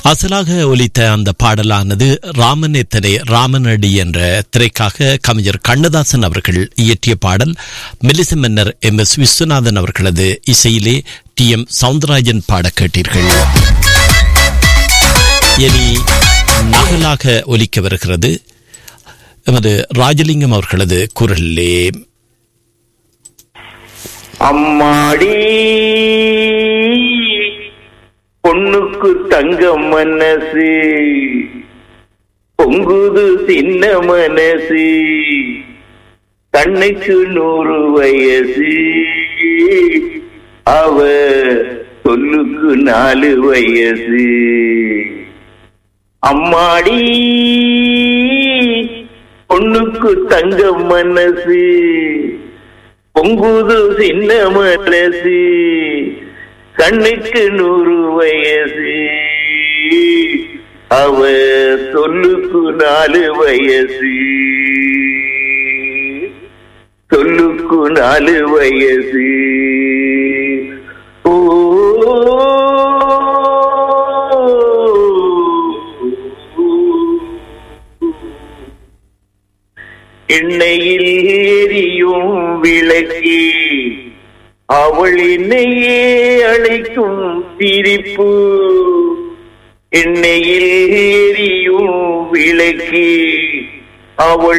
அசலாக ஒலித்த அந்த பாடலானது ராமன் எத்தனை ராமனடி என்ற திரைக்காக கவிஞர் கண்ணதாசன் அவர்கள் இயற்றிய பாடல் மெலிச மன்னர் எம் எஸ் விஸ்வநாதன் அவர்களது இசையிலே டி எம் சவுந்தரராஜன் பாட கேட்டீர்கள் இனி நகலாக ஒலிக்க வருகிறது எமது ராஜலிங்கம் அவர்களது குரலிலே அம்மாடி பொண்ணுக்கு தங்க மனசு பொங்குது சின்ன மனசு கண்ணுக்கு நூறு வயசு அவ சொல்லுக்கு நாலு வயசு அம்மாடி பொண்ணுக்கு தங்க மனசு பொங்குது சின்ன மனசு கண்ணுக்கு நூறு வயசு அவ சொல்லுக்கு நாலு வயசு சொல்லுக்கு நாலு வயசு ஓ எண்ணெயில் எரியும் விளக்கி அவள் என்னையே அழைக்கும் சிரிப்பு எண்ணெயில் எரியும் விளக்கி அவள்